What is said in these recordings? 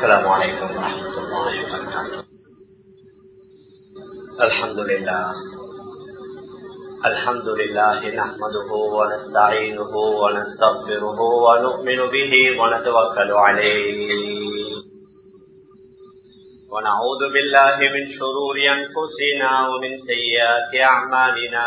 السلام عليكم ورحمة الله وبركاته الحمد لله الحمد لله نحمده ونستعينه ونستغفره ونؤمن به ونتوكل عليه ونعوذ بالله من شرور أنفسنا ومن سيئات أعمالنا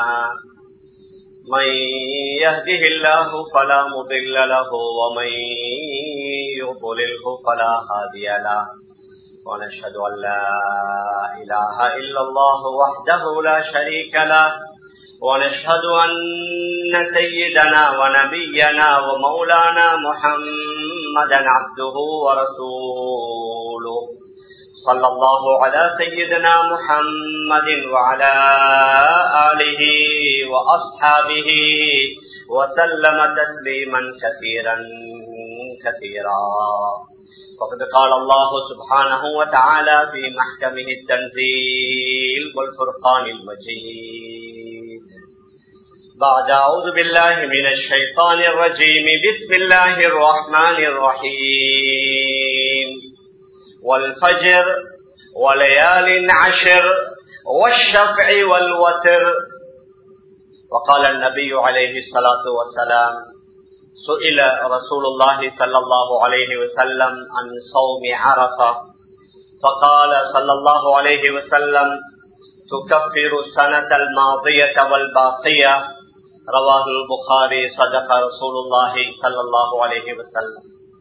من يهده الله فلا مضل له ومن يضلله فلا هادي له ونشهد أن لا إله إلا الله وحده لا شريك له ونشهد أن سيدنا ونبينا ومولانا محمدا عبده ورسوله صلى الله على سيدنا محمد وعلى آله وأصحابه وسلم تسليما كثيرا كثيرا وقد قال الله سبحانه وتعالى في محكمه التنزيل والفرقان المجيد بعد أعوذ بالله من الشيطان الرجيم بسم الله الرحمن الرحيم والفجر وليال عشر والشفع والوتر وقال النبي عليه الصلاة والسلام سئل رسول الله صلى الله عليه وسلم عن صوم عرفة فقال صلى الله عليه وسلم تكفر السنة الماضية والباقية رواه البخاري صدق رسول الله صلى الله عليه وسلم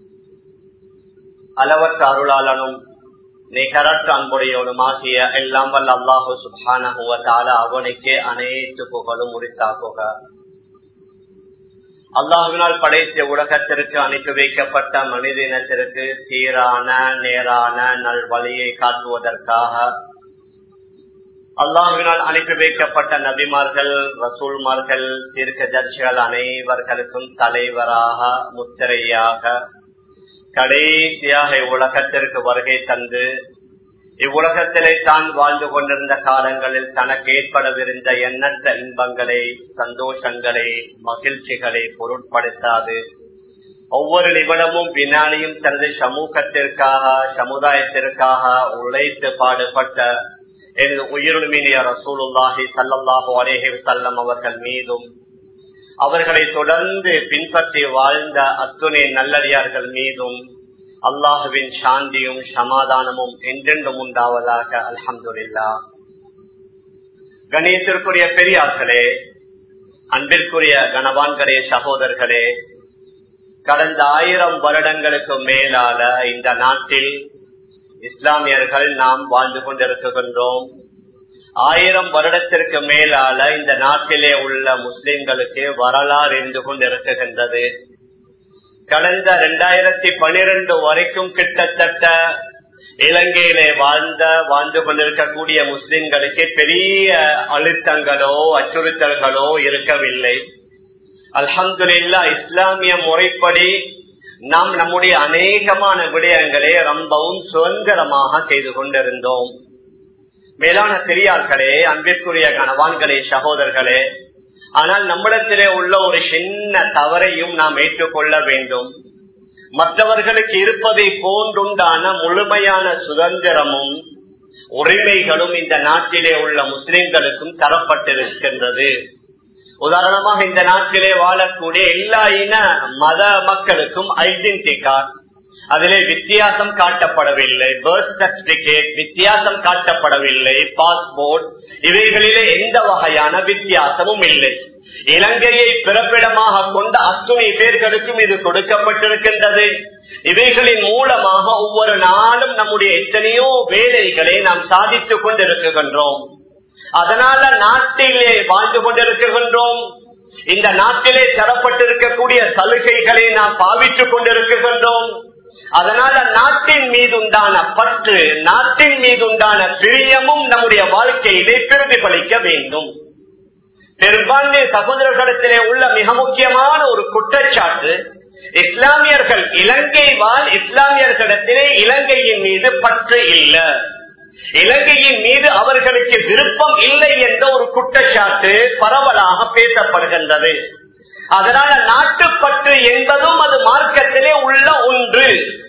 அளவற்ற அருளாளனும் நிகரற்ற அன்புடையவனுமாகிய எல்லாம் வல்ல அல்லாஹு சுபான அவனுக்கே அனைத்து புகழும் உரித்தாக்குக அல்லாஹுவினால் படைத்த உலகத்திற்கு அனுப்பி வைக்கப்பட்ட மனித இனத்திற்கு சீரான நேரான நல்வழியை காட்டுவதற்காக அல்லாஹுவினால் அனுப்பி வைக்கப்பட்ட நபிமார்கள் ரசூல்மார்கள் தீர்க்கதர்சிகள் அனைவர்களுக்கும் தலைவராக முத்திரையாக கடைசியாக இவ்வுலகத்திற்கு வருகை தந்து இவ்வுலகத்திலே தான் வாழ்ந்து கொண்டிருந்த காலங்களில் தனக்கு ஏற்படவிருந்த எண்ணற்ற இன்பங்களை சந்தோஷங்களை மகிழ்ச்சிகளை பொருட்படுத்தாது ஒவ்வொரு நிமிடமும் வினாடியும் தனது சமூகத்திற்காக சமுதாயத்திற்காக உழைத்து பாடுபட்ட எனது உயிருமினிய ரசூலுல்லாஹி சல்லாஹூ அலேஹி சல்லம் அவர்கள் மீதும் அவர்களை தொடர்ந்து பின்பற்றி வாழ்ந்த அத்துணை நல்லடியார்கள் மீதும் அல்லாஹுவின் சாந்தியும் சமாதானமும் என்றென்றும் உண்டாவதாக அல்ஹம்துல்லா கணேசருக்குரிய பெரியார்களே அன்பிற்குரிய கணவான்களே சகோதரர்களே கடந்த ஆயிரம் வருடங்களுக்கு மேலால இந்த நாட்டில் இஸ்லாமியர்கள் நாம் வாழ்ந்து கொண்டிருக்கின்றோம் ஆயிரம் வருடத்திற்கு மேலால இந்த நாட்டிலே உள்ள முஸ்லிம்களுக்கு வரலாறு இருந்து கொண்டிருக்கின்றது கடந்த இரண்டாயிரத்தி பனிரெண்டு வரைக்கும் கிட்டத்தட்ட இலங்கையிலே வாழ்ந்த வாழ்ந்து கொண்டிருக்கக்கூடிய முஸ்லிம்களுக்கு பெரிய அழுத்தங்களோ அச்சுறுத்தல்களோ இருக்கவில்லை அல்ஹம்துல்லா இஸ்லாமிய முறைப்படி நாம் நம்முடைய அநேகமான விடயங்களை ரொம்பவும் சுதந்திரமாக செய்து கொண்டிருந்தோம் மேலான பெரியார்களே அன்பிற்குரிய கணவான்களே சகோதரர்களே ஆனால் நம்மிடத்திலே உள்ள ஒரு சின்ன தவறையும் நாம் ஏற்றுக்கொள்ள வேண்டும் மற்றவர்களுக்கு இருப்பதை போன்றுண்டான முழுமையான சுதந்திரமும் உரிமைகளும் இந்த நாட்டிலே உள்ள முஸ்லிம்களுக்கும் தரப்பட்டிருக்கின்றது உதாரணமாக இந்த நாட்டிலே வாழக்கூடிய எல்லா இன மத மக்களுக்கும் ஐடென்டி கார்டு அதிலே வித்தியாசம் காட்டப்படவில்லை பர்த் சர்டிபிகேட் வித்தியாசம் காட்டப்படவில்லை பாஸ்போர்ட் இவைகளிலே எந்த வகையான வித்தியாசமும் இல்லை இலங்கையை பிறப்பிடமாக கொண்ட அத்துணை பேர்களுக்கும் இது கொடுக்கப்பட்டிருக்கின்றது இவைகளின் மூலமாக ஒவ்வொரு நாளும் நம்முடைய எத்தனையோ வேலைகளை நாம் சாதித்துக் கொண்டிருக்கின்றோம் அதனால நாட்டிலே வாழ்ந்து கொண்டிருக்கின்றோம் இந்த நாட்டிலே தரப்பட்டிருக்கக்கூடிய சலுகைகளை நாம் பாவித்துக் கொண்டிருக்கின்றோம் அதனால நாட்டின் மீது உண்டான பற்று நாட்டின் மீது உண்டான பிரியமும் நம்முடைய வாழ்க்கையிலே பிரதிபலிக்க வேண்டும் பெரும்பான்மை சகோதரர்களிடத்திலே உள்ள மிக முக்கியமான ஒரு குற்றச்சாட்டு இஸ்லாமியர்கள் இலங்கை வாழ் இஸ்லாமியர்களிடத்திலே இலங்கையின் மீது பற்று இல்லை இலங்கையின் மீது அவர்களுக்கு விருப்பம் இல்லை என்ற ஒரு குற்றச்சாட்டு பரவலாக பேசப்படுகின்றது அதனால நாட்டுப்பற்று என்பதும் அது மார்க்கத்திலே உள்ள ஒன்று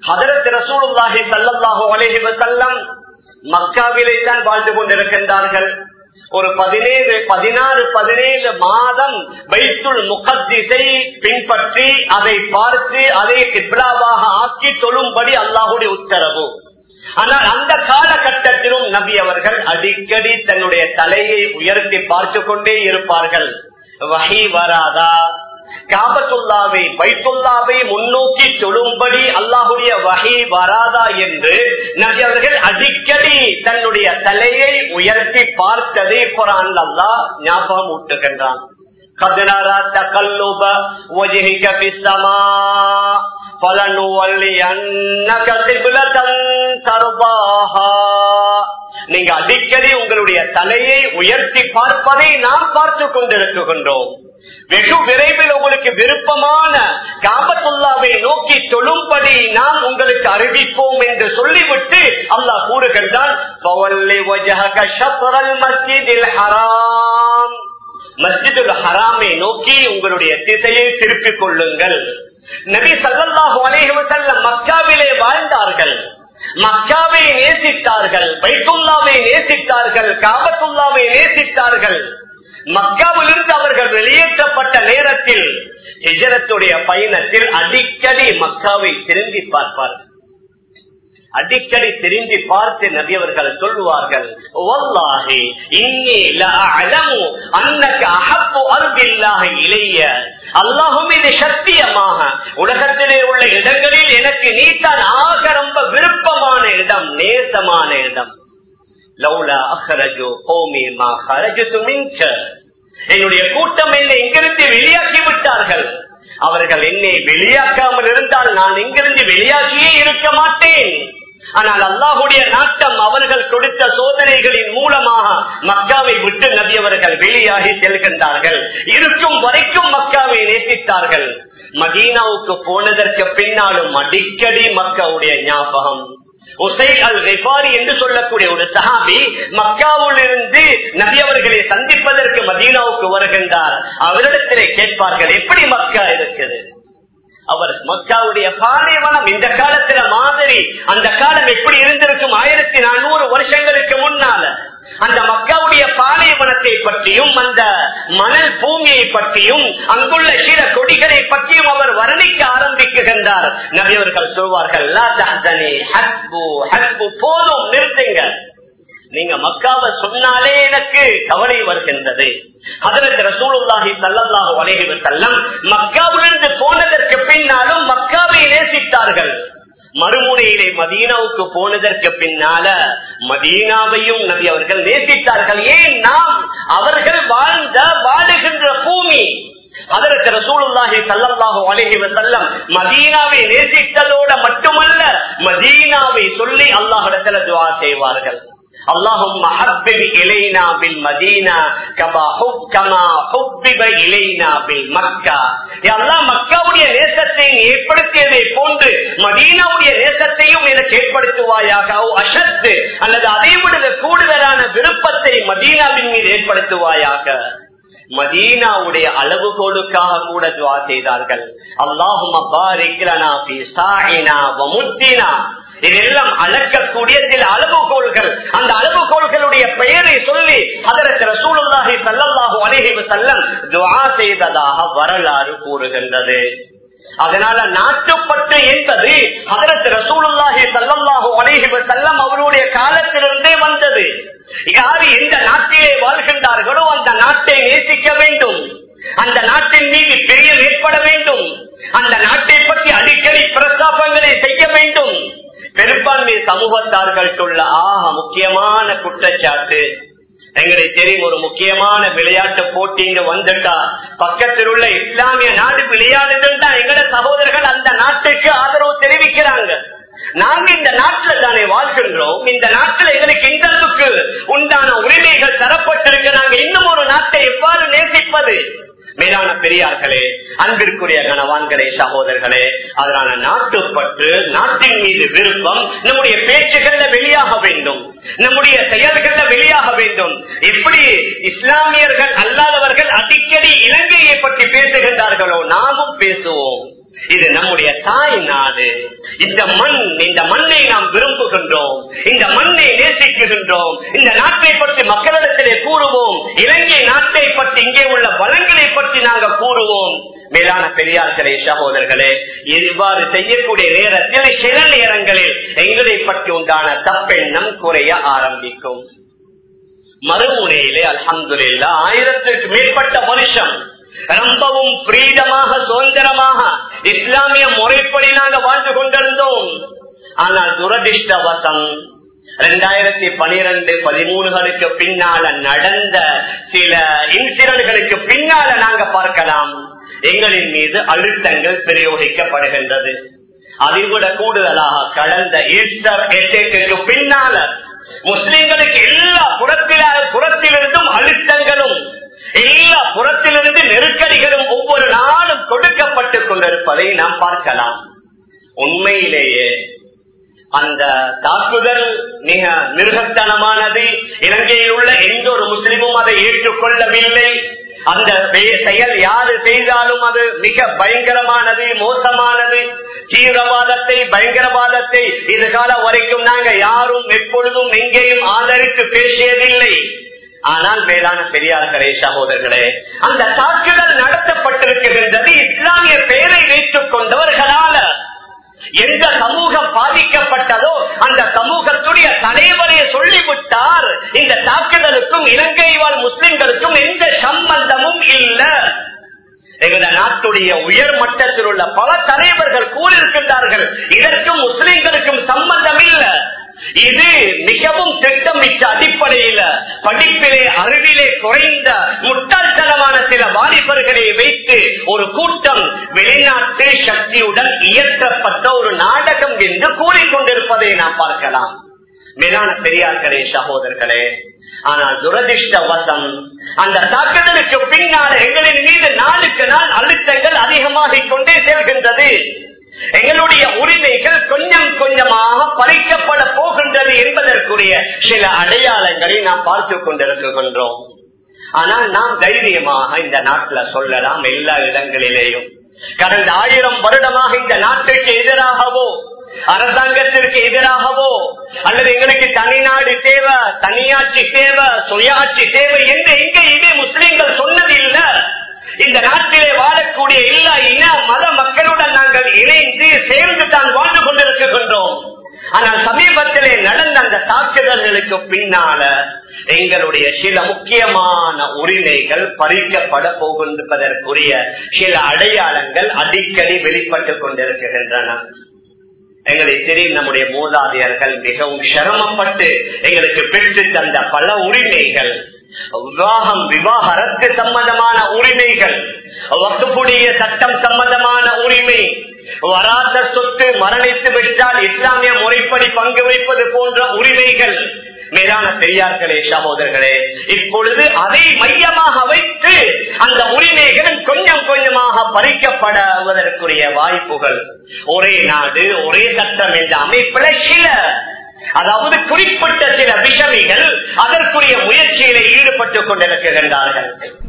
ஹதரத் ரசூலுல்லாஹி ஸல்லல்லாஹு அலைஹி வஸல்லம் மக்காவிலே தான் வாழ்ந்து கொண்டிருக்கின்றார்கள் ஒரு பதினேழு பதினாறு பதினேழு மாதம் பைத்துல் முகத்திசை பின்பற்றி அதை பார்த்து அதை கிப்லாவாக ஆக்கி தொழும்படி அல்லாஹுடைய உத்தரவு ஆனால் அந்த காலகட்டத்திலும் நபி அவர்கள் அடிக்கடி தன்னுடைய தலையை உயர்த்தி பார்த்து கொண்டே இருப்பார்கள் வகை வராதா காபத்துல்லாவை பைத்துல்லாவை முன்னோக்கி தொழும்படி அல்லாஹுடைய வகை வராதா என்று நபி அவர்கள் அடிக்கடி தன்னுடைய தலையை உயர்த்தி பார்த்ததை குரான் அல்லா ஞாபகம் ஊட்டுகின்றான் قد نرى تقلب وجهك في السماء فلنولينك قبلة ترضاها நீங்க அடிக்கடி உங்களுடைய தலையை உயர்த்தி பார்ப்பதை நாம் பார்த்து கொண்டிருக்கின்றோம் வெகு விரைவில் உங்களுக்கு விருப்பமான காபத்துல்லாவை நோக்கி தொழும்படி நாம் உங்களுக்கு அறிவிப்போம் என்று சொல்லிவிட்டு அல்லாஹ் கூறுகின்றான் மஸ்ஜிதுல் ஹராமை நோக்கி உங்களுடைய திசையை திருப்பிக் கொள்ளுங்கள் நபி சல்லாஹு அலேஹலம் மக்காவிலே வாழ்ந்தார்கள் மக்காவை நேசித்தார்கள் பைத்துல்லாவை நேசித்தார்கள் காபத்துல்லாவை நேசித்தார்கள் மக்காவிலிருந்து அவர்கள் வெளியேற்றப்பட்ட நேரத்தில் எஜரத்துடைய பயணத்தில் அடிக்கடி மக்காவை திரும்பி பார்ப்பார்கள் அடிக்கடி திரும்பி பார்த்து நபியவர்கள் சொல்லுவார்கள் இளைய அல்லாஹும் இது சத்தியமாக உலகத்திலே உள்ள இடங்களில் எனக்கு நீத்தான் ஆக ரொம்ப விருப்பமான இடம் நேசமான இடம் லவுலா அஹரஜோ கோமி மா ஹரஜு மின்க என்னுடைய கூட்டம் என்னை இங்கிருந்து வெளியாக்கி விட்டார்கள் அவர்கள் என்னை வெளியாக்காமல் இருந்தால் நான் இங்கிருந்து வெளியாகியே இருக்க மாட்டேன் ஆனால் அல்லாஹுடைய நாட்டம் அவர்கள் கொடுத்த சோதனைகளின் மூலமாக மக்காவை விட்டு நபியவர்கள் வெளியாகி செல்கின்றார்கள் இருக்கும் வரைக்கும் மக்காவை நேசித்தார்கள் மதீனாவுக்கு போனதற்கு பின்னாலும் அடிக்கடி மக்காவுடைய ஞாபகம் உசை அல் ரெஃபாரி என்று சொல்லக்கூடிய ஒரு சஹாபி மக்காவில் இருந்து நபி அவர்களை சந்திப்பதற்கு மதீனாவுக்கு வருகின்றார் அவரிடத்திலே கேட்பார்கள் எப்படி மக்கா இருக்குது அவர் மக்காவுடைய பாலைவனம் இந்த காலத்துல மாதிரி அந்த காலம் எப்படி இருந்திருக்கும் ஆயிரத்தி நானூறு வருஷங்களுக்கு முன்னால அந்த மக்காவுடைய பாலைவனத்தை பற்றியும் அந்த மணல் பூமியை பற்றியும் அங்குள்ள சில கொடிகளை பற்றியும் அவர் வர்ணிக்க ஆரம்பிக்குகின்றார் நபியவர்கள் சொல்வார்கள் போதும் நிறுத்துங்க நீங்க மக்காவை சொன்னாலே எனக்கு கவலை வருகின்றது அதற்கு ரசூலுல்லாஹி சல்லல்லாஹு அலைஹி வஸல்லம் மக்காவிலிருந்து போனதற்கு பின்னாலும் மக்காவை நேசித்தார்கள் மறுமுனையிலே மதீனாவுக்கு போனதற்கு பின்னால மதீனாவையும் நபி அவர்கள் நேசித்தார்கள் ஏன் நாம் அவர்கள் வாழ்ந்த வாழுகின்ற பூமி அதற்கு ரசூலுல்லாஹி சல்லல்லாஹு அலைஹி வஸல்லம் மதீனாவை நேசித்ததோட மட்டுமல்ல மதீனாவை சொல்லி அல்லாஹ்விடத்தில் துஆ செய்வார்கள் اللهم حبب إلينا بالمدينة كما حب كما حبب إلينا بالمكة يا الله மக்காவுடைய நேசத்தை நீ ஏற்படுத்தியதை போன்று மதீனாவுடைய நேசத்தையும் எனக்கு ஏற்படுத்துவாயாக அசத்து அல்லது அதை விட கூடுதலான விருப்பத்தை மதீனாவின் மீது ஏற்படுத்துவாயாக மதீனாவுடைய அளவுகோலுக்காக கூட துவா செய்தார்கள் அல்லாஹும் இதெல்லாம் அளக்கக்கூடிய சில அளவுகோள்கள் அந்த அளவுகோள்களுடைய பெயரை சொல்லி அதற்கு ரசூலுல்லாஹி சல்லல்லாஹு அலைஹி வஸல்லம் துஆ செய்ததாக வரலாறு கூறுகின்றது அதனால நாட்டுப்பற்று என்பது அதற்கு ரசூலுல்லாஹி சல்லல்லாஹு அலைஹி வஸல்லம் அவருடைய காலத்திலிருந்தே வந்தது யார் எந்த நாட்டிலே வாழ்கின்றார்களோ அந்த நாட்டை நேசிக்க வேண்டும் அந்த நாட்டின் மீது பிரியம் ஏற்பட வேண்டும் அந்த நாட்டை பற்றி அடிக்கடி பிரஸ்தாபங்களை செய்ய வேண்டும் பெரும்பான்மை சமூகத்தார்கள் சொல்ல ஆக முக்கியமான குற்றச்சாட்டு எங்களுக்கு தெரியும் ஒரு முக்கியமான விளையாட்டு போட்டி இங்க வந்துட்டா பக்கத்தில் உள்ள இஸ்லாமிய நாடு விளையாடுதுன்னா எங்கள சகோதரர்கள் அந்த நாட்டுக்கு ஆதரவு தெரிவிக்கிறாங்க நாங்க இந்த நாட்டுல தானே வாழ்கின்றோம் இந்த நாட்டுல எங்களுக்கு இந்த அளவுக்கு உண்டான உரிமைகள் தரப்பட்டிருக்கு நாங்க இன்னும் ஒரு நாட்டை எவ்வாறு நேசிப்பது மேலான பெரியார்களே அன்பிற்குரிய கணவான்களே சகோதரர்களே அதனால நாட்டுப்பற்று நாட்டின் மீது விருப்பம் நம்முடைய பேச்சுகள்ல வெளியாக வேண்டும் நம்முடைய செயல்கள்ல வெளியாக வேண்டும் எப்படி இஸ்லாமியர்கள் அல்லாதவர்கள் அடிக்கடி இலங்கையை பற்றி பேசுகின்றார்களோ நாமும் பேசுவோம் இது நம்முடைய தாய் நாடு இந்த மண் இந்த மண்ணை நாம் விரும்புகின்றோம் இந்த மண்ணை நேசிக்குகின்றோம் இந்த நாட்டை பற்றி மக்களிடத்திலே கூறுவோம் இலங்கை நாட்டை பற்றி இங்கே உள்ள வளங்களை பற்றி நாங்கள் கூறுவோம் மேலான பெரியார்களே சகோதரர்களே இவ்வாறு செய்யக்கூடிய நேரத்தில் சில நேரங்களில் எங்களை பற்றி உண்டான தப்பெண்ணம் குறைய ஆரம்பிக்கும் மறுமுனையிலே அல்ஹம்துலில்லா ஆயிரத்திற்கு மேற்பட்ட வருஷம் ரொம்பவும் பிரீதமாக சுதந்திரமாக இஸ்லாமிய முறைப்படி நாங்கள் வாழ்ந்து கொண்டிருந்தோம் ஆனால் துரதிருஷ்டவசம் இரண்டாயிரத்தி பனிரெண்டு பதிமூணுகளுக்கு பின்னால நடந்த சில இன்சிடன்ட்களுக்கு பின்னால நாங்க பார்க்கலாம் எங்களின் மீது அழுத்தங்கள் பிரயோகிக்கப்படுகின்றது அதைவிட கூடுதலாக கடந்த ஈஸ்டர் எட்டேக்கு பின்னால முஸ்லிம்களுக்கு எல்லா புறத்தில புறத்திலிருந்தும் அழுத்தங்களும் எல்லா புறத்திலிருந்து நெருக்கடிகளும் ஒவ்வொரு நாளும் கொடுக்கப்பட்டுக் கொண்டிருப்பதை நாம் பார்க்கலாம் உண்மையிலேயே அந்த தாக்குதல் மிக மிருகத்தனமானது இலங்கையில் உள்ள எந்த ஒரு முஸ்லிமும் அதை ஏற்றுக்கொள்ளவில்லை அந்த செயல் யாரு செய்தாலும் அது மிக பயங்கரமானது மோசமானது தீவிரவாதத்தை பயங்கரவாதத்தை இது காலம் வரைக்கும் நாங்க யாரும் எப்பொழுதும் எங்கேயும் ஆதரித்து பேசியதில்லை ஆனால் மேலான பெரியார்களே சகோதரர்களே அந்த தாக்குதல் நடத்தப்பட்டிருக்கின்றது இஸ்லாமிய பெயரை வைத்துக் கொண்டவர்களால எந்த சமூகம் பாதிக்கப்பட்டதோ அந்த சமூகத்துடைய தலைவரை சொல்லிவிட்டார் இந்த தாக்குதலுக்கும் இலங்கை வாழ் முஸ்லிம்களுக்கும் எந்த சம்பந்தமும் இல்ல எங்கள நாட்டுடைய உயர் மட்டத்தில் உள்ள பல தலைவர்கள் கூறியிருக்கின்றார்கள் இதற்கும் முஸ்லிம்களுக்கும் சம்பந்தம் இல்ல இது மிகவும் திட்டமிட்ட அடிப்படையில படிப்பிலே அறிவிலே குறைந்த முட்டாள்தனமான சில வாலிபர்களை வைத்து ஒரு கூட்டம் வெளிநாட்டு சக்தியுடன் இயற்றப்பட்ட ஒரு நாடகம் என்று கூறிக்கொண்டிருப்பதை நாம் பார்க்கலாம் மேலான பெரியார்களே சகோதரர்களே ஆனால் துரதிருஷ்டவசம் அந்த தாக்குதலுக்கு பின்னால் எங்களின் மீது நாளுக்கு நாள் அழுத்தங்கள் அதிகமாகிக் கொண்டே செல்கின்றது எங்களுடைய உரிமைகள் கொஞ்சம் கொஞ்சமாக பறிக்கப்பட போகின்றது என்பதற்குரிய சில அடையாளங்களை நாம் பார்த்து கொண்டிருக்கின்றோம் ஆனால் நாம் தைரியமாக இந்த நாட்டில் சொல்லலாம் எல்லா இடங்களிலேயும் கடந்த ஆயிரம் வருடமாக இந்த நாட்டிற்கு எதிராகவோ அரசாங்கத்திற்கு எதிராகவோ அல்லது எங்களுக்கு தனிநாடு தேவை தனியாட்சி தேவை சுயாட்சி தேவை என்று எங்கேயுமே முஸ்லிம்கள் சொன்னதில்லை இந்த நாட்டிலே வாழக்கூடிய எல்லா இன மத மக்களுடன் நாங்கள் இணைந்து சேர்ந்து தான் வாழ்ந்து கொண்டிருக்கின்றோம் ஆனால் சமீபத்திலே நடந்த அந்த தாக்குதல்களுக்கு பின்னால எங்களுடைய சில முக்கியமான உரிமைகள் பறிக்கப்பட போகின்றதற்குரிய சில அடையாளங்கள் அடிக்கடி வெளிப்பட்டுக் கொண்டிருக்கின்றன எங்களுக்கு தெரியும் நம்முடைய மூதாதையர்கள் மிகவும் சிரமப்பட்டு எங்களுக்கு பெற்று தந்த பல உரிமைகள் விவாகம் விவாகரத்து சம்பந்தமான உரிமைகள் வக்குப்புடைய சட்டம் சம்பந்தமான உரிமை வராத சொத்து மரணித்து விட்டால் இஸ்லாமிய முறைப்படி பங்கு வைப்பது போன்ற உரிமைகள் மேலான பெரியார்களே சகோதரர்களே இப்பொழுது அதை மையமாக வைத்து அந்த உரிமைகளும் கொஞ்சம் கொஞ்சமாக பறிக்கப்படுவதற்குரிய வாய்ப்புகள் ஒரே நாடு ஒரே சட்டம் என்ற அமைப்பில் சில அதாவது குறிப்பிட்ட சில விஷமிகள் அதற்குரிய முயற்சியில ஈடுபட்டுக் கொண்டிருக்கின்றார்கள்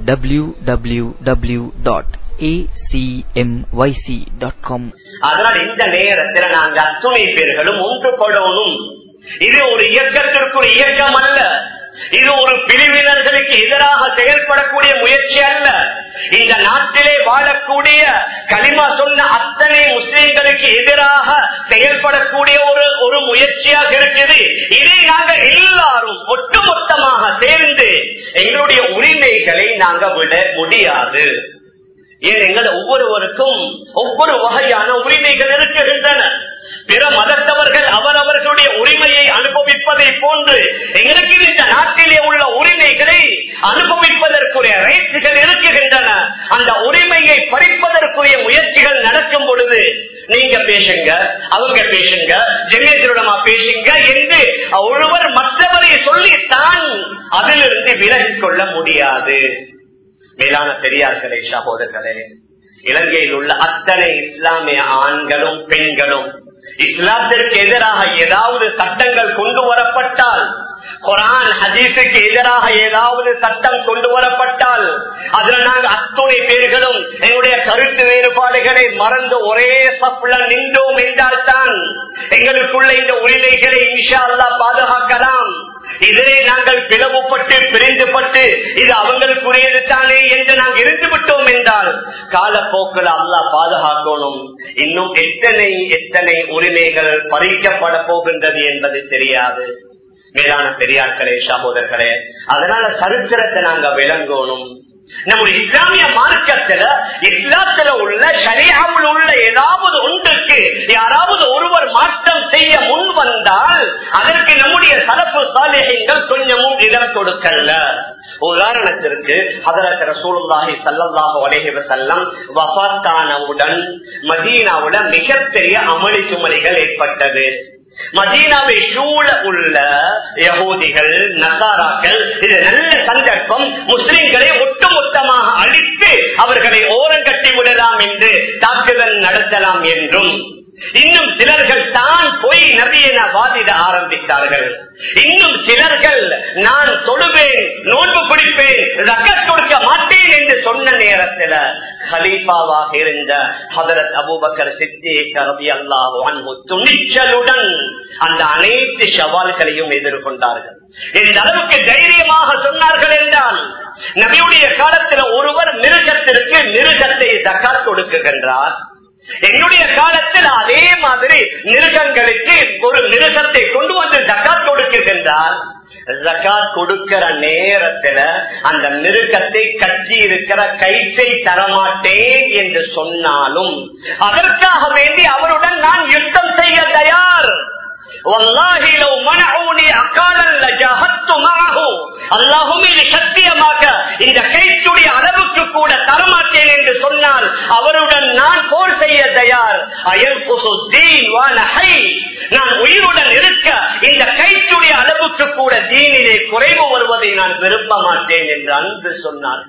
www.acmyc.com அதனால் இந்த நேரத்தில் நாங்க அத்துணை பேர்களும் ஒன்றுபடணும் இது ஒரு இயக்கத்திற்கு இயக்கம் அல்ல இது ஒரு பிரிவினர்களுக்கு எதிராக செயல்படக்கூடிய முயற்சி அல்ல இந்த நாட்டிலே வாழக்கூடிய களிமா சொன்ன அத்தனை முஸ்லிம்களுக்கு எதிராக செயல்படக்கூடிய ஒரு ஒரு முயற்சியாக இருக்குது இதை நாங்கள் எல்லாரும் ஒட்டுமொத்தமாக சேர்ந்து எங்களுடைய உரிமைகளை நாங்க விட முடியாது ஏன் எங்கள் ஒவ்வொருவருக்கும் ஒவ்வொரு வகையான உரிமைகள் இருக்கின்றன பிற மதத்தவர்கள் அவரவர்களுடைய உரிமையை அனுபவிப்பதை போன்று எங்களுக்கு இந்த நாட்டிலே உள்ள உரிமைகளை அனுபவிப்பதற்குரிய ரைட்ஸுகள் இருக்கின்றன அந்த உரிமையை பறிப்பதற்குரிய முயற்சிகள் நடக்கும் பொழுது நீங்க பேசுங்க அவங்க பேசுங்க ஜெகேந்திரமா பேசுங்க என்று ஒருவர் மற்றவரை சொல்லித்தான் அதிலிருந்து விலகிக் கொள்ள முடியாது மேலான பெரியார்களே சகோதரர்களே இலங்கையில் உள்ள அத்தனை இஸ்லாமிய ஆண்களும் பெண்களும் இஸ்லாத்திற்கு எதிராக ஏதாவது சட்டங்கள் கொண்டு வரப்பட்டால் குரான் ஹதீஸுக்கு எதிராக ஏதாவது சட்டம் கொண்டு வரப்பட்டால் அதுல நாங்க அத்துணை பேர்களும் எங்களுடைய கருத்து வேறுபாடுகளை மறந்து ஒரே சப்புல நின்றோம் என்றால்தான் எங்களுக்குள்ள இந்த உரிமைகளை இன்ஷா அல்லா பாதுகாக்கலாம் இதிலே நாங்கள் பிளவுபட்டு பிரிந்துபட்டு இது அவங்களுக்குரியது தானே என்று நாங்கள் இருந்து விட்டோம் என்றால் காலப்போக்கில் அல்லாஹ் பாதுகாக்கணும் இன்னும் எத்தனை எத்தனை உரிமைகள் பறிக்கப்பட போகின்றது என்பது தெரியாது மேலான பெரியார்களே சகோதரர்களே அதனால சரித்திரத்தை நாங்க விளங்கணும் நம்முடைய இஸ்லாமிய மார்க்கத்துல இஸ்லாத்துல உள்ள சரியாவில் உள்ள ஏதாவது ஒன்றுக்கு யாராவது ஒருவர் மாற்றம் செய்ய முன் வந்தால் அதற்கு நம்முடைய சரப்பு சாலைகள் கொஞ்சமும் இடம் கொடுக்கல உதாரணத்திற்கு அதற்கு ரசூலுல்லாஹி சல்லல்லாஹு அலைஹி வஸல்லம் வஃபாத்தானவுடன் மதீனாவுல மிகப்பெரிய அமளி சுமளிகள் ஏற்பட்டது மதீனாவை சூழ உள்ள யகூதிகள் நசாராக்கள் இது நல்ல சந்தர்ப்பம் முஸ்லிம்களை ஒட்டுமொத்தமாக அழித்து அவர்களை ஓரங்கட்டி விடலாம் என்று தாக்குதல் நடத்தலாம் என்றும் இன்னும் சிலர்கள் தான் போய் நபியென வாதிட ஆரம்பித்தார்கள் இன்னும் சிலர்கள் நான் தொழுவேன் நோன்பு பிடிப்பேன் ரக்கத் கொடுக்க மாட்டேன் என்று சொன்ன நேரத்தில் ஹலீஃபாவாக இருந்த ஹதரத் அபூபக்கர் சித்திக் ரபி அல்லாஹ் துணிச்சலுடன் அந்த அனைத்து சவால்களையும் எதிர்கொண்டார்கள் இந்த அளவுக்கு தைரியமாக சொன்னார்கள் என்றால் நபியுடைய காலத்தில் ஒருவர் மிருகத்திற்கு மிருகத்தை தக்காத் கொடுக்குகின்றார் என்னுடைய காலத்தில் அதே மாதிரி மிருகங்களுக்கு ஒரு மிருகத்தை கொண்டு வந்து ஜக்காத் கொடுக்கின்றார் ஜக்காத் கொடுக்கிற நேரத்துல அந்த மிருகத்தை கட்சி இருக்கிற கயிற்றை தரமாட்டேன் என்று சொன்னாலும் அதற்காக வேண்டி அவருடன் நான் யுத்தம் செய்ய தயார் والله لو منعوني عقالا لجاهدت معه அல்லாஹும் இது சத்தியமாக இந்த கைத்துடைய அளவுக்கு கூட தரமாட்டேன் என்று சொன்னால் அவருடன் நான் போர் செய்ய தயார் அயல் நான் உயிருடன் இருக்க இந்த கைத்துடைய அளவுக்கு கூட தீனிலே குறைவு வருவதை நான் விரும்ப மாட்டேன் என்று அன்று சொன்னார்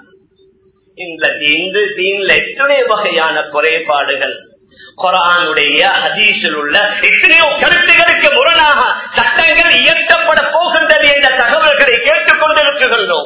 இந்த இந்து தீன்ல எத்தனை வகையான குறைபாடுகள் குரானுடைய ஹதீஸில் உள்ள எத்தனையோ கருத்துகளுக்கு முரணாக சட்டங்கள் இயற்றப்பட போகின்றது என்ற தகவல்களை கேட்டுக் கொண்டிருக்கின்றோம்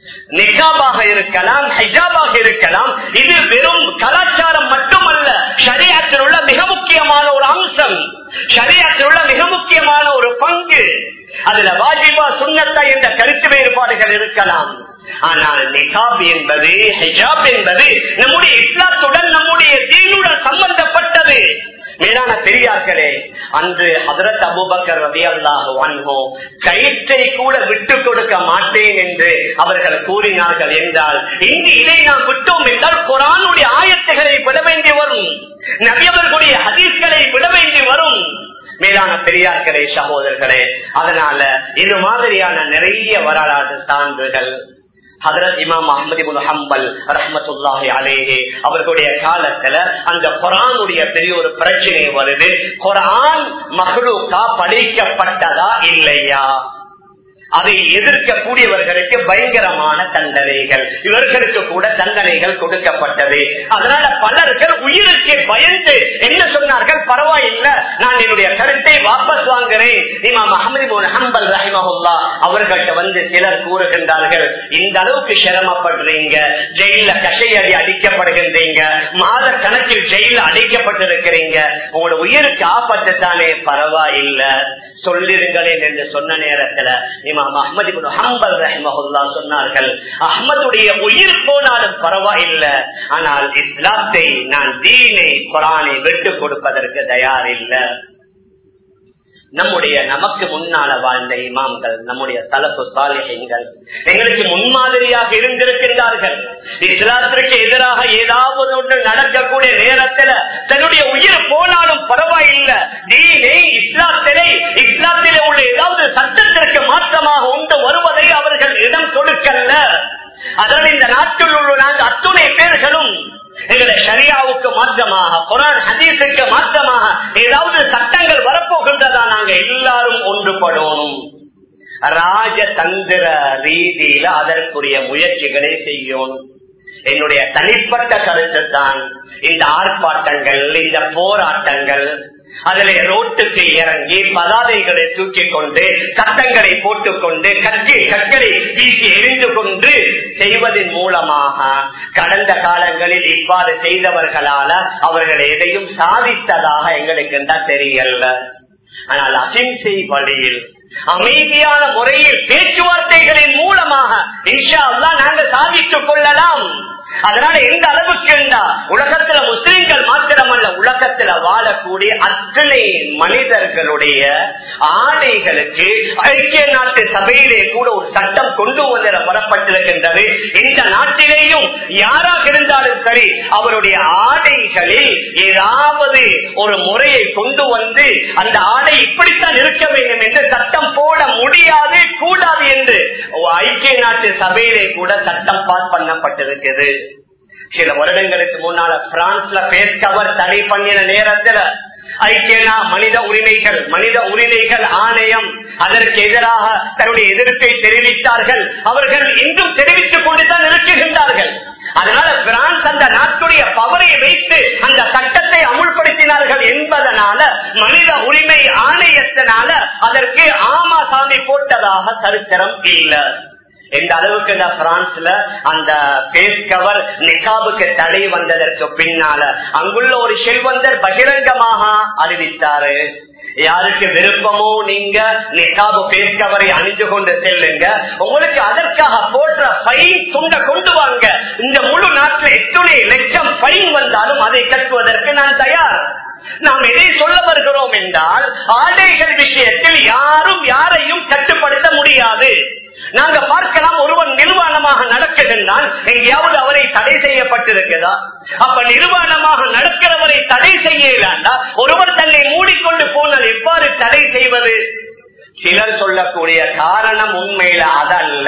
நிகாபாக இருக்கலாம் ஹிஜாபாக இருக்கலாம் இது வெறும் கலாச்சாரம் மட்டுமல்ல ஷரியாத்தில் உள்ள மிக முக்கியமான ஒரு அம்சம் ஷரியாத்தில் உள்ள மிக முக்கியமான ஒரு பங்கு அதுல வாஜிபா சுண்ணத்தா என்ற கருத்து வேறுபாடுகள் இருக்கலாம் ஆனால் நிகாப் என்பது ஹிஜாப் என்பது நம்முடைய இஸ்லாத்துடன் நம்முடைய தீனுடன் சம்பந்தப்பட்டது மேலான பெரியார்களே அன்று ஹதரத் அபுபக்கர் ரவி அல்லாஹோ கயிற்றை கூட விட்டு கொடுக்க மாட்டேன் என்று அவர்கள் கூறினார்கள் என்றால் இங்கு இதை நாம் விட்டோம் என்றால் குரானுடைய ஆயத்துகளை விட வேண்டி வரும் நபியவர்களுடைய ஹதீஸ்களை விட வேண்டி வரும் மேலான பெரியார்களே சகோதரர்களே அதனால இது மாதிரியான நிறைய வரலாற்று சான்றுகள் ஹதரத் இமாம் அஹமது ஹம்பல் ரஹமத்துல்லாஹி அலேஹே அவர்களுடைய காலத்துல அந்த குரானுடைய பெரிய ஒரு பிரச்சனை வருது குரான் மகளுக்கா படைக்கப்பட்டதா இல்லையா அதை எதிர்க்கக்கூடியவர்களுக்கு பயங்கரமான தண்டனைகள் இவர்களுக்கு கூட தண்டனைகள் கொடுக்கப்பட்டது அதனால பலர்கள் உயிருக்கு பயந்து என்ன சொன்னார்கள் பரவாயில்லை நான் என்னுடைய கருத்தை வாபஸ் வாங்குறேன் இமாம் அஹமது ஹம்பல் ரஹிமஹுல்லா அவர்கள்ட்ட வந்து சிலர் கூறுகின்றார்கள் இந்த அளவுக்கு சிரமப்படுறீங்க ஜெயில கஷையடி அடிக்கப்படுகின்றீங்க மாத கணக்கில் ஜெயில அடிக்கப்பட்டிருக்கிறீங்க உங்களோட உயிருக்கு ஆபத்து தானே பரவாயில்லை சொல்லிருங்களேன் என்று சொன்ன நேரத்துல இமாம் அஹமது ஹம்பல் ரஹிமஹுல்லா சொன்னார்கள் அஹமதுடைய உயிர் போனாலும் பரவாயில்லை ஆனால் இஸ்லாத்தை நான் தீனை குரானை விட்டு கொடுப்பதற்கு தயார் இல்லை நம்முடைய நமக்கு முன்னால வாழ்ந்த இமாம்கள் நம்முடைய தலப்பு சாலிகள் எங்களுக்கு முன்மாதிரியாக இருந்திருக்கின்றார்கள் இஸ்லாத்திற்கு எதிராக ஏதாவது ஒன்று நடக்கக்கூடிய நேரத்துல தன்னுடைய உயிர் போனாலும் பரவாயில்லை தீனை இஸ்லாத்திலே இஸ்லாத்திலே உள்ள ஏதாவது சட்டத்திற்கு மாற்றமாக உண்டு வருவதை அவர்கள் இடம் கொடுக்கல அதனால் இந்த நாட்டில் உள்ள நாங்கள் அத்துணை பேர்களும் எங்களுடைய ஷரியாவுக்கு மாற்றமாக குரான் ஹதீஸுக்கு மாற்றமாக ஏதாவது சட்டங்கள் வரப்போகின்றதா நாங்க எல்லாரும் ஒன்றுபடணும் ராஜதந்திர ரீதியில அதற்குரிய முயற்சிகளை செய்யணும் என்னுடைய தனிப்பட்ட கருத்து தான் இந்த ஆர்ப்பாட்டங்கள் இந்த போராட்டங்கள் அதிலே ரோட்டுக்கு இறங்கி பதாதைகளை தூக்கி கொண்டு சட்டங்களை போட்டுக்கொண்டு கற்கை கற்களை வீசி எரிந்து கொண்டு செய்வதன் மூலமாக கடந்த காலங்களில் இவ்வாறு செய்தவர்களால அவர்கள் எதையும் சாதித்ததாக எங்களுக்கு தான் தெரியல ஆனால் அகிம்சை வழியில் அமைதியான முறையில் பேச்சுவார்த்தைகளின் மூலமாக இன்ஷா அல்லா நாங்கள் சாதித்துக் கொள்ளலாம் அதனால எந்த அளவுக்கு இருந்தா உலகத்துல முஸ்லிம்கள் மாத்திரமல்ல உலகத்துல வாழக்கூடிய அத்தனை மனிதர்களுடைய ஆடைகளுக்கு ஐக்கிய நாட்டு சபையிலே கூட ஒரு சட்டம் கொண்டு வந்து வரப்பட்டிருக்கின்றது இந்த நாட்டிலேயும் யாராக இருந்தாலும் சரி அவருடைய ஆடைகளில் ஏதாவது ஒரு முறையை கொண்டு வந்து அந்த ஆடை இப்படித்தான் இருக்க வேண்டும் என்று சட்டம் போட முடியாது கூடாது என்று ஐக்கிய நாட்டு சபையிலே கூட சட்டம் பாஸ் பண்ணப்பட்டிருக்கிறது சில வருடங்களுக்கு முன்னால பிரான்ஸ்ல பேஸ் கவர் தடை பண்ணின நேரத்துல ஐக்கிய மனித உரிமைகள் மனித உரிமைகள் ஆணையம் அதற்கு எதிராக தன்னுடைய எதிர்ப்பை தெரிவித்தார்கள் அவர்கள் இன்றும் தெரிவித்துக் கொண்டுதான் இருக்குகின்றார்கள் அதனால பிரான்ஸ் அந்த நாட்டுடைய பவரை வைத்து அந்த சட்டத்தை அமுல்படுத்தினார்கள் என்பதனால மனித உரிமை ஆணையத்தினால அதற்கு ஆமா சாமி போட்டதாக சரித்திரம் இல்லை எந்த அளவுக்கு இந்த பிரான்ஸ்ல அந்த பேஸ் கவர் நிகாபுக்கு தடை வந்ததற்கு பின்னால அங்குள்ள ஒரு செல்வந்தர் பகிரங்கமாக அறிவித்தாரு யாருக்கு விருப்பமோ நீங்க நிகாபு பேஸ் கவரை அணிஞ்சு கொண்டு செல்லுங்க உங்களுக்கு அதற்காக போடுற பைன் துண்ட கொண்டு வாங்க இந்த முழு நாட்டில் எத்தனை லட்சம் பைன் வந்தாலும் அதை கட்டுவதற்கு நான் தயார் நாம் எதை சொல்ல வருகிறோம் என்றால் ஆடைகள் விஷயத்தில் யாரும் யாரையும் கட்டுப்படுத்த முடியாது நாங்க பார்க்கலாம் ஒருவன் நிர்வாணமாக நடக்குகின்றான் எங்கேயாவது அவரை தடை செய்யப்பட்டிருக்கிறதா அப்ப நிர்வாணமாக நடக்கிறவரை தடை செய்யலாண்டா ஒருவர் தன்னை மூடிக்கொண்டு போனால் எவ்வாறு தடை செய்வது சிலர் சொல்லக்கூடிய காரணம் உண்மையில அதல்ல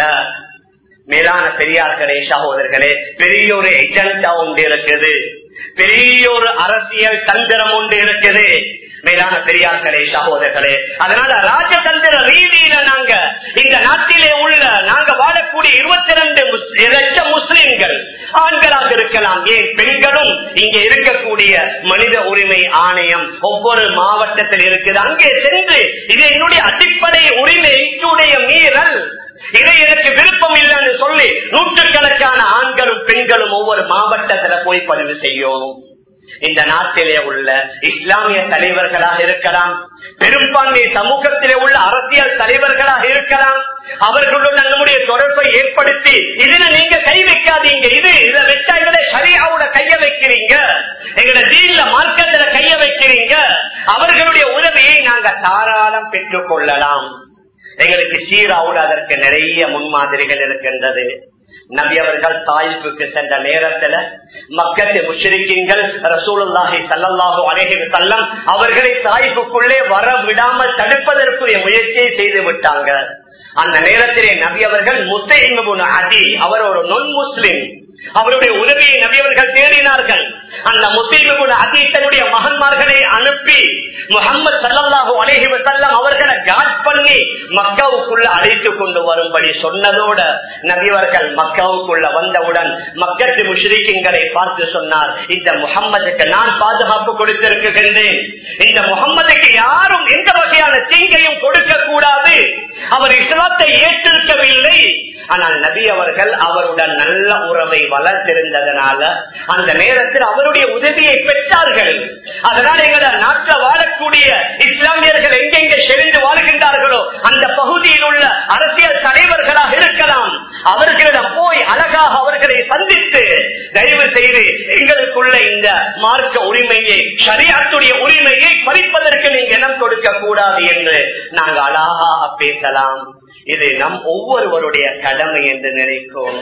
மேலான பெரியார்களே சகோதரர்களே பெரிய ஒரு எஜெண்டா ஒன்று இருக்குது பெரிய ஒரு அரசியல் தந்திரம் ஒன்று இருக்குது மேலான பெரியார்களே சகோதரர்களே அதனால ராஜதந்திர ரீதியில நாங்க இந்த நாட்டிலே உள்ள நாங்க வாழக்கூடிய இருபத்தி ரெண்டு லட்சம் முஸ்லிம்கள் ஆண்களாக இருக்கலாம் ஏன் பெண்களும் இங்க இருக்கக்கூடிய மனித உரிமை ஆணையம் ஒவ்வொரு மாவட்டத்தில் இருக்குது அங்கே சென்று இது என்னுடைய அடிப்படை உரிமைக்குடைய மீறல் இதை எனக்கு விருப்பம் இல்லைன்னு சொல்லி நூற்றுக்கணக்கான ஆண்களும் பெண்களும் ஒவ்வொரு மாவட்டத்துல போய் பதிவு செய்யும் இந்த நாட்டிலே உள்ள இஸ்லாமிய தலைவர்களாக இருக்கலாம் பெரும்பான்மை சமூகத்திலே உள்ள அரசியல் தலைவர்களாக இருக்கலாம் அவர்களுடன் நம்முடைய தொடர்பை ஏற்படுத்தி இதுல நீங்க கை வைக்காதீங்க இது இதுல வச்சா எங்களை சரியாவோட கைய வைக்கிறீங்க எங்களை தீன்ல மார்க்கத்துல கைய வைக்கிறீங்க அவர்களுடைய உதவியை நாங்க தாராளம் பெற்றுக் கொள்ளலாம் எங்களுக்கு சீராவுல அதற்கு நிறைய முன்மாதிரிகள் இருக்கின்றது நபி அவர்கள் தாயிப்புக்கு சென்ற நேரத்துல மக்கத்து முஷரிக்கீங்கள் ரசூலுல்லாஹி சல்லல்லாஹு அலைஹி வஸல்லம் அவர்களை தாயிப்புக்குள்ளே வர விடாமல் தடுப்பதற்குரிய முயற்சியை செய்து விட்டாங்க அந்த நேரத்திலே நபி அவர்கள் முஸ்லிம் அதி அவர் ஒரு நொன் முஸ்லிம் அவருடைய உதவியை நபியவர்கள் தேடினார்கள் அந்த முஸ்லீமுடைய அதீத்தனுடைய மகன்மார்களை அனுப்பி முகமது சல்லாஹூ அலேஹி வசல்லம் அவர்களை காட் பண்ணி மக்காவுக்குள்ள அழைத்து கொண்டு வரும்படி சொன்னதோட நபியவர்கள் மக்காவுக்குள்ள வந்தவுடன் மக்கத்து முஷ்ரிக்கிங்களை பார்த்து சொன்னார் இந்த முகம்மதுக்கு நான் பாதுகாப்பு கொடுத்திருக்கின்றேன் இந்த முகம்மதுக்கு யாரும் எந்த வகையான தீங்கையும் கொடுக்க கூடாது அவர் இஸ்லாத்தை ஏற்றிருக்கவில்லை ஆனால் நபி அவர்கள் அவருடன் நல்ல உறவை வளர்த்திருந்ததனால அந்த நேரத்தில் அவருடைய உதவியை பெற்றார்கள் அதனால் எங்கள நாட்டில் வாழக்கூடிய இஸ்லாமியர்கள் எங்கெங்க செறிந்து வாழ்கின்றார்களோ அந்த பகுதியில் உள்ள அரசியல் தலைவர்களாக இருக்கலாம் அவர்களிடம் போய் அழகாக அவர்களை சந்தித்து தயவு செய்து எங்களுக்குள்ள இந்த மார்க்க உரிமையை சரியாத்துடைய உரிமையை பறிப்பதற்கு நீங்க இடம் கொடுக்க கூடாது என்று நாங்கள் அழகாக பேசலாம் இது நம் ஒவ்வொருவருடைய கடமை என்று நினைக்கும்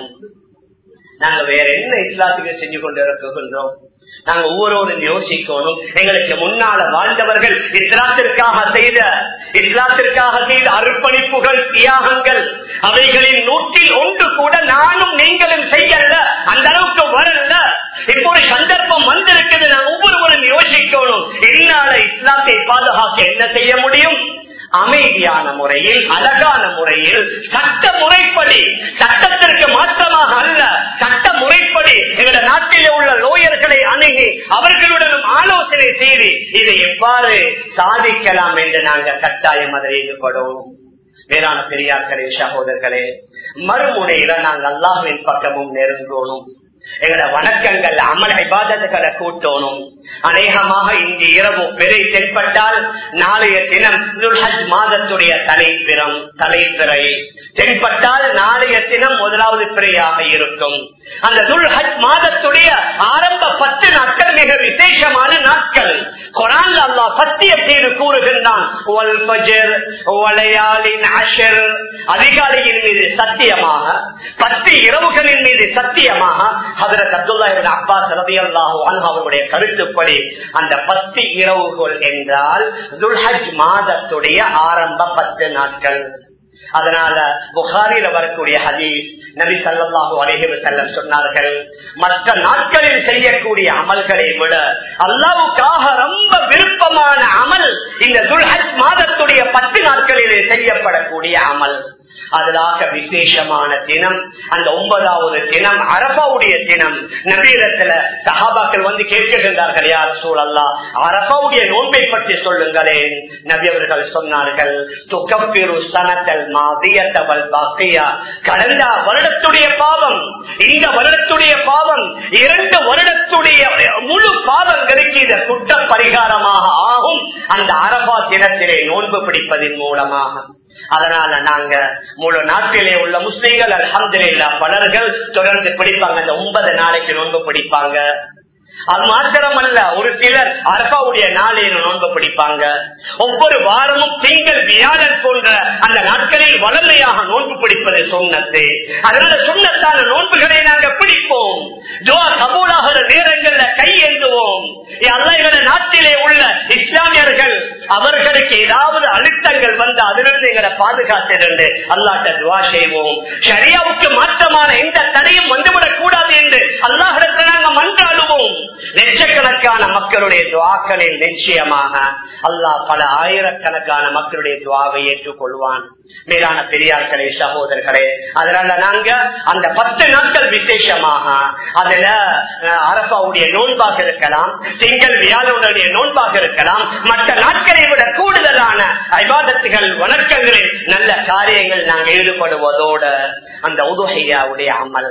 நாங்க வேற என்ன இஸ்லாத்துக்கு செஞ்சு கொண்டு இருக்குகின்றோம் நாங்க ஒவ்வொருவரும் யோசிக்கணும் எங்களுக்கு முன்னால வாழ்ந்தவர்கள் இஸ்லாத்திற்காக செய்த இஸ்லாத்திற்காக செய்த அர்ப்பணிப்புகள் தியாகங்கள் அவைகளின் நூற்றில் ஒன்று கூட நானும் நீங்களும் செய்யல அந்த அளவுக்கு வரல இப்போ ஒரு சந்தர்ப்பம் வந்திருக்குது நான் ஒவ்வொருவரும் யோசிக்கணும் என்னால இஸ்லாத்தை பாதுகாக்க என்ன செய்ய முடியும் அமைதியான முறையில் அழகான முறையில் சட்ட முறைப்படி சட்டத்திற்கு மாற்றமாக அல்ல சட்ட முறைப்படி எங்கள நாட்டிலே உள்ள லோயர்களை அணுகி அவர்களுடனும் ஆலோசனை செய்து இதை எவ்வாறு சாதிக்கலாம் என்று நாங்கள் கட்டாயம் அதில் ஈடுபடும் வேளாண் பெரியார்களே சகோதரர்களே மறுமுனையில நாங்கள் அல்லாஹுவின் பக்கமும் நெருங்கணும் எங்களோட வணக்கங்கள் அமல் விவாதத்துக்களை கூட்டணும் அநேகமாக இன்று இரவு பிறை தென்பட்டால் நாளைய தினம் துல்ஹஜ் மாதத்துடைய தலைப்பிறம் தலைப்பிறை தென்பட்டால் நாளைய தினம் முதலாவது பிறையாக இருக்கும் அந்த துல்ஹஜ் மாதத்துடைய ஆரம்ப பத்து நாட்கள் மிக விசேஷமான நாட்கள் குரான் அல்லா சத்திய செய்து கூறுகின்றான் அதிகாலையின் மீது சத்தியமாக பத்து இரவுகளின் மீது சத்தியமாக ஹதரத் அப்துல்லா அப்பாஸ் ரவி அல்லாஹு அவருடைய கருத்துப்படி அந்த பத்து இரவுகள் என்றால் துல்ஹஜ் மாதத்துடைய ஆரம்ப பத்து நாட்கள் அதனால புகாரில வரக்கூடிய ஹதீஸ் நபி சல்லாஹூ அலிஹிவு செல்லம் சொன்னார்கள் மற்ற நாட்களில் செய்யக்கூடிய அமல்களை விட அல்லாவுக்காக ரொம்ப விருப்பமான அமல் இந்த துல்ஹஜ் மாதத்துடைய பத்து நாட்களிலே செய்யப்படக்கூடிய அமல் அதலாக விசேஷமான தினம் அந்த ஒன்பதாவது தினம் அரபாவுடைய தினம் நபீரத்துல சஹாபாக்கள் வந்து கேட்கின்றார்கள் யார் சூழல்லா அரபாவுடைய நோன்பை பற்றி சொல்லுங்களேன் நபி அவர்கள் சொன்னார்கள் துக்கப்பிரு சனத்தல் மாதியத்தவல் பாக்கையா கடந்த வருடத்துடைய பாவம் இந்த வருடத்துடைய பாவம் இரண்டு வருடத்துடைய முழு பாவங்களுக்கு இந்த குற்ற பரிகாரமாக ஆகும் அந்த அரபா தினத்திலே நோன்பு பிடிப்பதன் மூலமாக அதனால நாங்க முழு நாட்டிலே உள்ள முஸ்லீம்கள் அலமதுல்லா பலர்கள் தொடர்ந்து பிடிப்பாங்க அந்த ஒன்பது நாளைக்கு நோன்பு பிடிப்பாங்க அது மாத்திரமல்ல ஒரு சிலர் அரபாவுடைய நாளையில நோன்பு பிடிப்பாங்க ஒவ்வொரு வாரமும் திங்கள் வியாழன் போன்ற அந்த நாட்களில் வளமையாக நோன்பு பிடிப்பது சுண்ணத்து அதனால சுண்ணத்தான நோன்புகளை நாங்க பிடிப்போம் ஜோா கபூலாகிற நேரங்கள்ல கை ஏந்துவோம் எங்களை நாட்டிலே உள்ள இஸ்லாமியர்கள் அவர்களுக்கு ஏதாவது அழுத்தங்கள் வந்து அதிலிருந்து எங்களை பாதுகாத்திருந்து அல்லாட்ட துவா செய்வோம் ஷரியாவுக்கு மாற்றமான எந்த தடையும் வந்துவிடக் கூடாது என்று அல்லாஹிடத்தில் நாங்க மன்றாடுவோம் லட்சக்கணக்கான மக்களுடைய துவாக்களில் நிச்சயமாக அல்லாஹ் பல ஆயிரக்கணக்கான மக்களுடைய துவாவை ஏற்றுக்கொள்வான் மேலான பெரியார்களே சகோதரர்களே அதனால நாங்க அந்த பத்து நாட்கள் விசேஷமாக அதுல அரபாவுடைய நோன்பாக இருக்கலாம் திங்கள் வியாழனுடைய நோன்பாக இருக்கலாம் மற்ற நாட்களை விட கூடுதலான ஐபாதத்துகள் வணக்கங்களில் நல்ல காரியங்கள் நாங்கள் ஈடுபடுவதோட அந்த உதுகையாவுடைய அமல்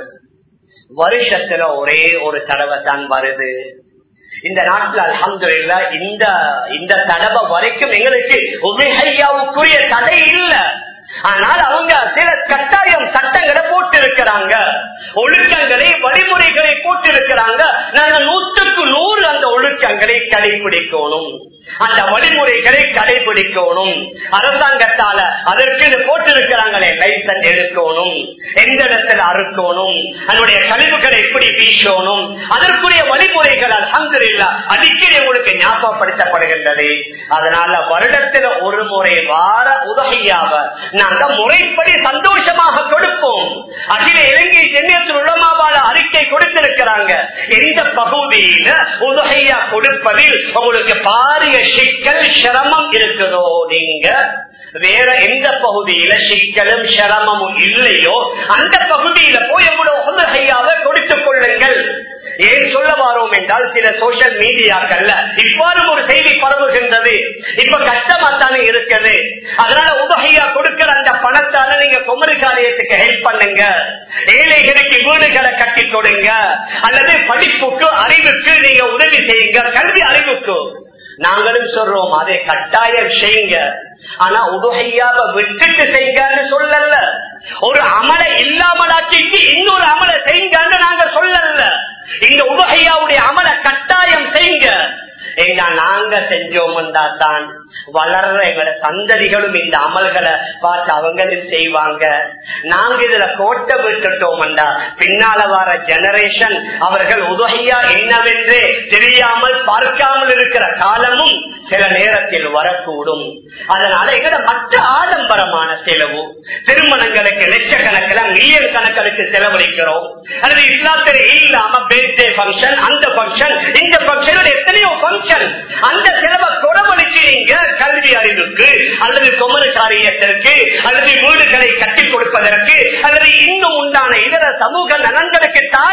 வருஷத்துல ஒரே ஒரு தடவை தான் வருது இந்த நாட்டில் அலமது இந்த இந்த தடவை வரைக்கும் எங்களுக்கு உபேகையாவுக்குரிய தடை இல்லை ஆனால் அவங்க சில கட்டாயம் சட்டங்களை போட்டு இருக்கிறாங்க ஒழுக்கங்களை வழிமுறைகளை போட்டு இருக்கிறாங்க நாங்க நூற்றுக்கு நூறு அந்த ஒழுக்கங்களை கடைபிடிக்கணும் அந்த வழிமுறைகளை கடைபிடிக்கணும் அரசாங்கத்தால அதற்கு போட்டிருக்கிறாங்களே லைசன்ஸ் எடுக்கணும் எந்த இடத்துல அறுக்கணும் அதனுடைய கழிவுகளை எப்படி வீசணும் அதற்குரிய வழிமுறைகள் அலமதுல்லா அடிக்கடி உங்களுக்கு ஞாபகப்படுத்தப்படுகின்றது அதனால வருடத்துல ஒரு முறை வார உதகையாக நாங்க முறைப்படி சந்தோஷமாக கொடுப்போம் அகில இலங்கை சென்னையத்தில் உளமாவால அறிக்கை கொடுத்திருக்கிறாங்க எந்த பகுதியில உதகையா கொடுப்பதில் உங்களுக்கு பாரிய சிக்கல் சிரமம் இருக்குதோ நீங்க வேற எந்த பகுதியில சிக்கலும் சிரமமும் இல்லையோ அந்த பகுதியில போய் எவ்வளவு உதகையாவை கொடுத்துக் கொள்ளுங்கள் ஏன் சொல்ல வாரோம் என்றால் சில சோசியல் மீடியாக்கள்ல இவ்வாறு ஒரு செய்தி பரவுகின்றது இப்ப கஷ்டமா தானே இருக்குது அதனால உதகையா கொடுக்கிற அந்த பணத்தால நீங்க குமரி காரியத்துக்கு ஹெல்ப் பண்ணுங்க ஏழைகளுக்கு வீடுகளை கட்டி கொடுங்க அல்லது படிப்புக்கு அறிவுக்கு நீங்க உதவி செய்யுங்க கல்வி அறிவுக்கு நாங்களும் சொல்றோம் அதை கட்டாயம் செய்யுங்க ஆனா உதுகையாவ விட்டுட்டு செய்யுங்கன்னு சொல்லல ஒரு அமலை இல்லாமலாக்கிட்டு இன்னொரு அமலை செய்யுங்கன்னு நாங்க சொல்லல இந்த உதுகையாவுடைய அமலை கட்டாயம் செய்யுங்க எங்க நாங்க செஞ்சோம்டா தான் வளர்ற எங்களோட சந்ததிகளும் இந்த அமல்களை பார்த்து அவங்களும் செய்வாங்க நாங்க இதுல கோட்டை விட்டுட்டோம்டா பின்னால வர ஜெனரேஷன் அவர்கள் உதகையா என்னவென்றே தெரியாமல் பார்க்காமல் இருக்கிற காலமும் சில நேரத்தில் வரக்கூடும் அதனால எங்கட மற்ற ஆடம்பரமான செலவு திருமணங்களுக்கு லட்சக்கணக்கில் மில்லியன் கணக்கிற்கு செலவழிக்கிறோம் அல்லது இஸ்லாத்தில் இல்லாம பேர்தே பங்கன் அந்த பங்கன் இந்த பங்கன் எத்தனையோ பங்கன் அந்த செலவை குறவழிச்சு நீங்க கல்வி அறிவுக்கு அல்லது குமர காரியத்திற்கு அல்லது வீடுகளை கட்டி கொடுப்பதற்கு அல்லது இன்னும் உண்டான இதர சமூக நலன்களுக்கு தாராளமாக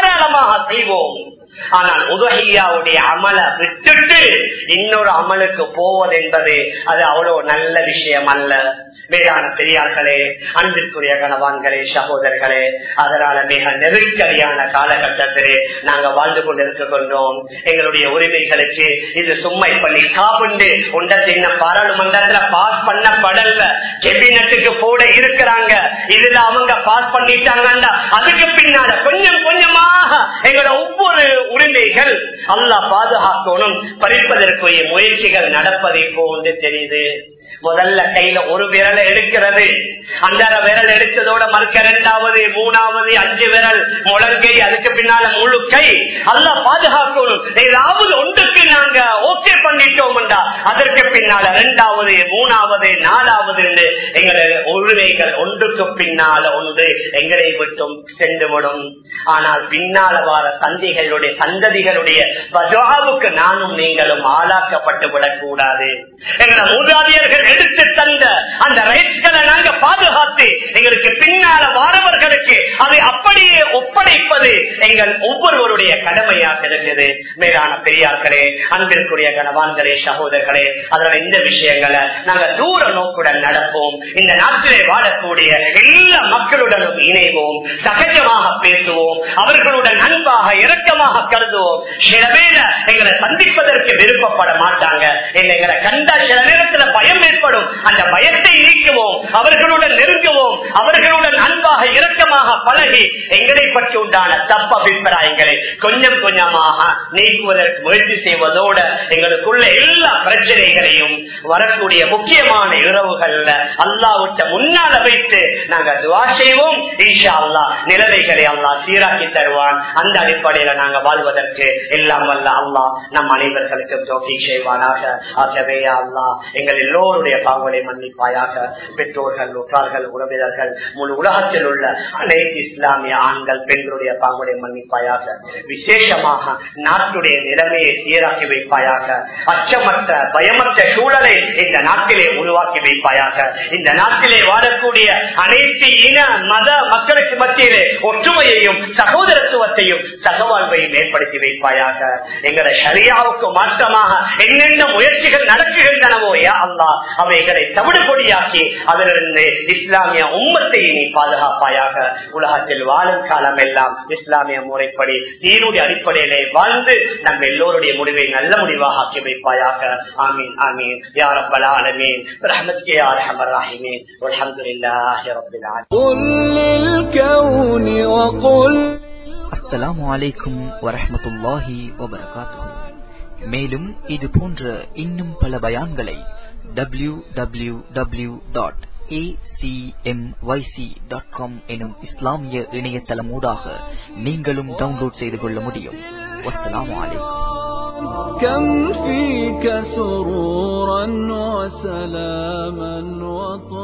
நிச்சயமாக செய்வோம் ஆனால் உதகையாவுடைய அமலை விட்டுட்டு இன்னொரு அமலுக்கு போவது என்பது அது அவ்வளவு நல்ல விஷயம் அல்ல வேளாண் பெரியார்களே அன்பிற்குரிய கணவான்களே சகோதரர்களே அதனால மிக நெருக்கடியான காலகட்டத்திலே நாங்க வாழ்ந்து கொண்டிருக்கின்றோம் எங்களுடைய உரிமைகளுக்கு இது சும்மை பண்ணி சாப்பிண்டு உண்ட சின்ன பாராளுமன்றத்துல பாஸ் பண்ணப்படல கேபினட்டுக்கு போட இருக்கிறாங்க இதுல அவங்க பாஸ் பண்ணிட்டாங்கன்னா அதுக்கு பின்னால கொஞ்சம் கொஞ்சமாக எங்களோட ஒவ்வொரு உரிமைகள் அல்லா பாதுகாக்கணும் பறிப்பதற்குரிய முயற்சிகள் நடப்பதை போன்று தெரியுது முதல்ல கையில ஒரு விரலை எடுக்கிறது அந்த விரல் எடுத்ததோட மறுக்க இரண்டாவது மூணாவது அஞ்சு விரல் முழங்கை அதுக்கு பின்னால முழு கை அல்ல பாதுகாக்கணும் ஏதாவது ஒன்றுக்கு நாங்க ஓகே பண்ணிட்டோம்டா அதற்கு பின்னால இரண்டாவது மூணாவது நாலாவது எங்களுடைய உரிமைகள் ஒன்றுக்கு பின்னால ஒன்று எங்களை விட்டும் சென்று விடும் ஆனால் பின்னால வார சந்திகளுடைய சந்ததிகளுடைய பஜாவுக்கு நானும் நீங்களும் ஆளாக்கப்பட்டு விடக்கூடாது எங்களை மூதாதியர்கள் எடுத்து தந்த அந்த ரைட்ஸ்களை நாங்க பாதுகாத்து எங்களுக்கு பின்னால வாரவர்களுக்கு அதை அப்படியே ஒப்படைப்பது எங்கள் ஒவ்வொருவருடைய கடமையாக இருக்குது மேலான பெரியார்களே அன்பிற்குரிய கனவான்களே சகோதரர்களே அதனால இந்த விஷயங்களை நாங்க தூர நோக்குடன் நடப்போம் இந்த நாட்டிலே வாழக்கூடிய எல்லா மக்களுடனும் இணைவோம் சகஜமாக பேசுவோம் அவர்களுடன் அன்பாக இரக்கமாக கருதுவோம் சில பேர எங்களை சந்திப்பதற்கு விருப்பப்பட மாட்டாங்க எங்களை கண்டா சில நேரத்துல பயம் ஏற்படும் அந்த பயத்தை நீக்குவோம் அவர்களுடன் நெருங்குவோம் அவர்களுடன் அன்பாக இரக்கமாக பழகி எங்களை பற்றி உண்டான தப்ப அபிப்பிராயங்களை கொஞ்சம் கொஞ்சமாக நீக்குவதற்கு முயற்சி செய்வதோட எங்களுக்குள்ள எல்லா பிரச்சனைகளையும் வரக்கூடிய முக்கியமான இரவுகள்ல அல்லாவிட்ட முன்னால வைத்து நாங்க துவா செய்வோம் ஈஷா அல்லா நிலைமைகளை அல்லா சீராக்கி தருவான் அந்த அடிப்படையில நாங்க வாழ்வதற்கு எல்லாம் வல்ல அல்லா நம் அனைவர்களுக்கும் தோக்கி செய்வானாக ஆகவே அல்லா எங்கள் எல்லோருடைய பாவங்களை மன்னிப்பாயாக பெற்றோர்கள் உற்றார்கள் உறவினர்கள் முழு உலகத்தில் உள்ள அனைத்து இஸ்லாமிய ஆண்கள் பெண்களுடைய பாவங்களை மன்னிப்பாயாக விசேஷமாக நாட்டுடைய நிலைமையை சீராக்கி வைப்பாயாக அச்சமற்ற பயமற்ற சூழலை இந்த நாட்டிலே உருவாக்கி வைப்பாயாக இந்த நாட்டிலே வாழக்கூடிய அனைத்து இன மத மக்களுக்கு மத்தியிலே ஒற்றுமையையும் சகோதரத்துவத்தையும் சகவாழ்வையும் ஏற்படுத்தி வைப்பாயாக எங்களை சரியாவுக்கு மாற்றமாக என்னென்ன முயற்சிகள் நடக்குகின்றனவோ யா அல்லா அவைகளை தமிழ் கொடியாக்கி அதிலிருந்து இஸ்லாமிய உம்மத்தை நீ பாதுகாப்பாயாக உலகத்தில் வாழும் காலம் எல்லாம் இஸ்லாமிய முறைப்படி தீனுடைய அடிப்படையிலே வாழ்ந்து நம்ம எல்லோருடைய முடிவை நல்ல முடிவாக ஆக்கி வைப்பாயாக ஆமீன் ஆமீன் யார் அப்பலா அலமீன் ரஹமத்கே யார் ஹமர் ராஹிமீன் அல்ஹம்துலில்லாஹி ரப்பில் ஆலமீன் قل للكون وقل அஸ்ஸலாமு அலைக்கும் வரஹ்மத்துல்லாஹி வபரகாத்துஹு மேலும் இது போன்ற இன்னும் பல பயான்களை டபிள்யூ டபிள்யூ டபிள்யூ டாட் எனும் இஸ்லாமிய இணையதளமூடாக நீங்களும் டவுன்லோட் செய்து கொள்ள முடியும் வஸ்ஸலாமு அலைக்கும் كم فيك سرورا وسلاما وطهورا